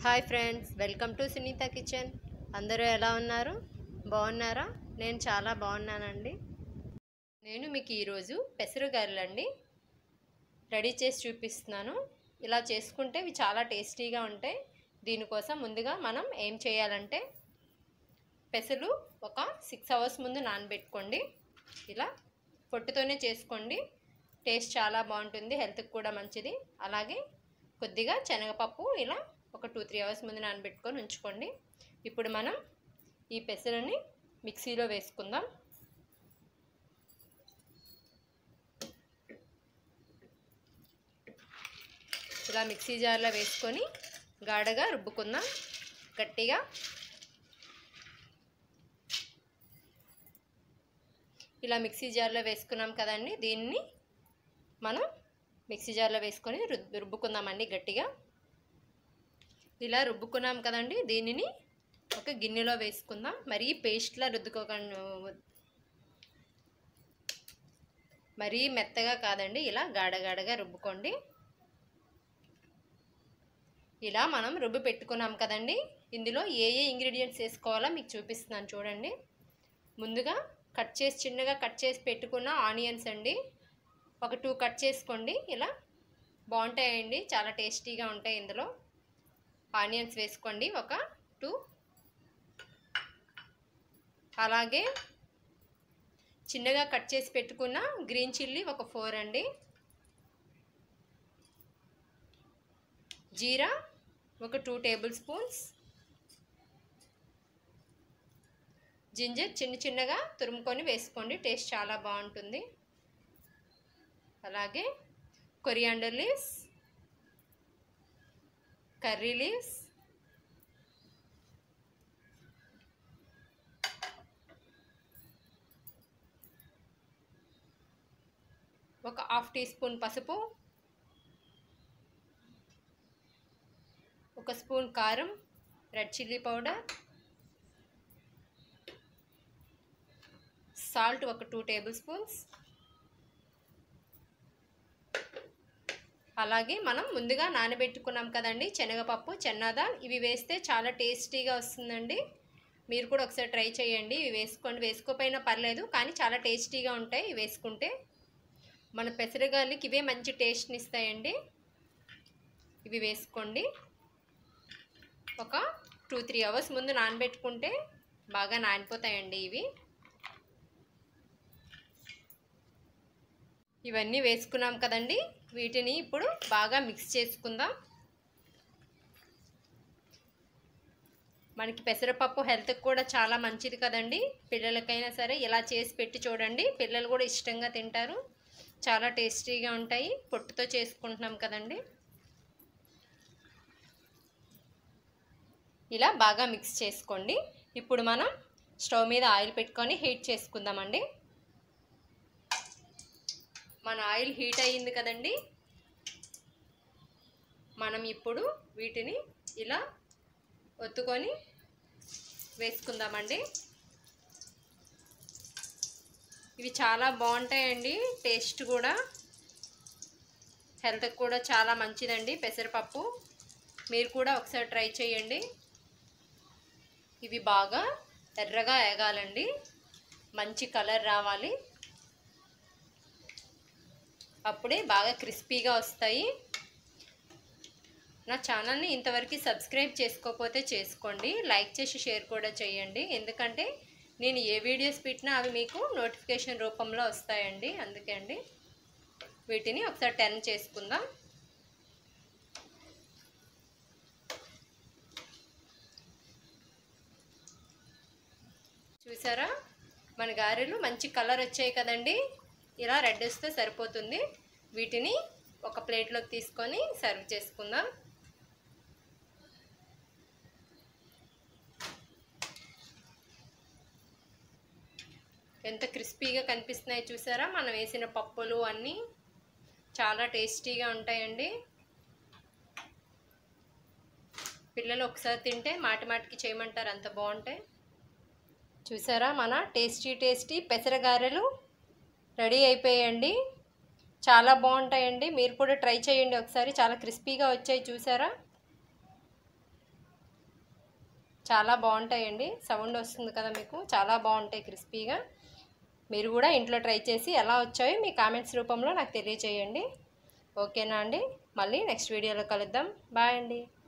hi friends welcome to Sunitha kitchen అందరూ ఎలా ఉన్నారు బాగున్నారా నేను చాలా బాగున్నానండి నేను మీకు ఈరోజు పెసరు గారెలండి రెడీ చేసి చూపిస్తున్నాను ఇలా చేసుకుంటే ఇవి చాలా టేస్టీగా ఉంటాయి దీనికోసం ముందుగా మనం ఏం చేయాలంటే పెసలు ఒక సిక్స్ అవర్స్ ముందు నానబెట్టుకోండి ఇలా పొట్టుతోనే చేసుకోండి టేస్ట్ చాలా బాగుంటుంది హెల్త్కి కూడా మంచిది అలాగే కొద్దిగా శనగపప్పు ఇలా ఒక టూ త్రీ అవర్స్ ముందు నానబెట్టుకొని ఉంచుకోండి ఇప్పుడు మనం ఈ పెసరని మిక్సీలో వేసుకుందాం ఇలా మిక్సీ జార్లో వేసుకొని గాఢగా రుబ్బుకుందాం గట్టిగా ఇలా మిక్సీ జార్లో వేసుకున్నాం కదండి దీన్ని మనం మిక్సీ జార్లో వేసుకొని రుబ్బుకుందామండి గట్టిగా ఇలా రుబ్బుకున్నాం కదండి దీనిని ఒక గిన్నెలో వేసుకుందాం మరీ పేస్ట్లా రుద్దుకోకండి మరీ మెత్తగా కాదండి ఇలా గాడగాడగా రుబ్బుకోండి ఇలా మనం రుబ్బు పెట్టుకున్నాం కదండి ఇందులో ఏ ఏ ఇంగ్రీడియంట్స్ వేసుకోవాలో మీకు చూపిస్తున్నాను చూడండి ముందుగా కట్ చేసి చిన్నగా కట్ చేసి పెట్టుకున్న ఆనియన్స్ అండి ఒక టూ కట్ చేసుకోండి ఇలా బాగుంటాయండి చాలా టేస్టీగా ఉంటాయి ఇందులో ఆనియన్స్ వేసుకోండి ఒక టూ అలాగే చిన్నగా కట్ చేసి పెట్టుకున్న గ్రీన్ చిల్లీ ఒక ఫోర్ అండి జీరా ఒక టూ టేబుల్ స్పూన్స్ జింజర్ చిన్న చిన్నగా తురుముకొని వేసుకోండి టేస్ట్ చాలా బాగుంటుంది అలాగే కొరియాండర్ లీవ్స్ కర్రీ లీవ్స్ ఒక హాఫ్ టీ స్పూన్ పసుపు ఒక స్పూన్ కారం రెడ్ చిల్లీ పౌడర్ సాల్ట్ ఒక టూ టేబుల్ స్పూన్స్ అలాగే మనం ముందుగా నానబెట్టుకున్నాం కదండి శనగపప్పు చెన్నాదాల్ ఇవి వేస్తే చాలా టేస్టీగా వస్తుందండి మీరు కూడా ఒకసారి ట్రై చేయండి ఇవి వేసుకోండి వేసుకోపోయినా పర్లేదు కానీ చాలా టేస్టీగా ఉంటాయి ఇవి వేసుకుంటే మన పెసరగాలికి ఇవే మంచి టేస్ట్ని ఇస్తాయండి ఇవి వేసుకోండి ఒక టూ త్రీ అవర్స్ ముందు నానబెట్టుకుంటే బాగా నానిపోతాయండి ఇవి ఇవన్నీ వేసుకున్నాం కదండి వీటిని ఇప్పుడు బాగా మిక్స్ చేసుకుందాం మనకి పెసరపప్పు హెల్త్కి కూడా చాలా మంచిది కదండి పిల్లలకైనా సరే ఇలా చేసి పెట్టి చూడండి పిల్లలు కూడా ఇష్టంగా తింటారు చాలా టేస్టీగా ఉంటాయి పొట్టుతో చేసుకుంటున్నాం కదండి ఇలా బాగా మిక్స్ చేసుకోండి ఇప్పుడు మనం స్టవ్ మీద ఆయిల్ పెట్టుకొని హీట్ చేసుకుందామండి మన ఆయిల్ హీట్ అయ్యింది కదండి మనం ఇప్పుడు వీటిని ఇలా ఒత్తుకొని వేసుకుందామండి ఇవి చాలా బాగుంటాయండి టేస్ట్ కూడా హెల్త్కి కూడా చాలా మంచిదండి పెసరపప్పు మీరు కూడా ఒకసారి ట్రై చేయండి ఇవి బాగా ఎర్రగా ఎగాలండి మంచి కలర్ రావాలి అప్పుడే బాగా క్రిస్పీగా వస్తాయి నా ఛానల్ని ఇంతవరకు సబ్స్క్రైబ్ చేసుకోకపోతే చేసుకోండి లైక్ చేసి షేర్ కూడా చేయండి ఎందుకంటే నేను ఏ వీడియోస్ పెట్టినా అవి మీకు నోటిఫికేషన్ రూపంలో వస్తాయండి అందుకే అండి వీటిని ఒకసారి టెన్ చేసుకుందాం చూసారా మన గారెలు మంచి కలర్ వచ్చాయి కదండి ఇలా రెడ్ వస్తే సరిపోతుంది వీటిని ఒక ప్లేట్లోకి తీసుకొని సర్వ్ చేసుకుందాం ఎంత క్రిస్పీగా కనిపిస్తున్నాయి చూసారా మనం వేసిన పప్పులు అన్నీ చాలా టేస్టీగా ఉంటాయండి పిల్లలు ఒకసారి తింటే మాటి మాటికి చేయమంటారు అంత బాగుంటాయి చూసారా మన టేస్టీ టేస్టీ పెసరగారెలు రెడీ అయిపోయాయండి చాలా బాగుంటాయండి మీరు కూడా ట్రై చేయండి ఒకసారి చాలా క్రిస్పీగా వచ్చాయి చూసారా చాలా బాగుంటాయండి సౌండ్ వస్తుంది కదా మీకు చాలా బాగుంటాయి క్రిస్పీగా మీరు కూడా ఇంట్లో ట్రై చేసి ఎలా వచ్చాయో మీ కామెంట్స్ రూపంలో నాకు తెలియచేయండి ఓకేనా అండి మళ్ళీ నెక్స్ట్ వీడియోలో కలుద్దాం బాయ్ అండి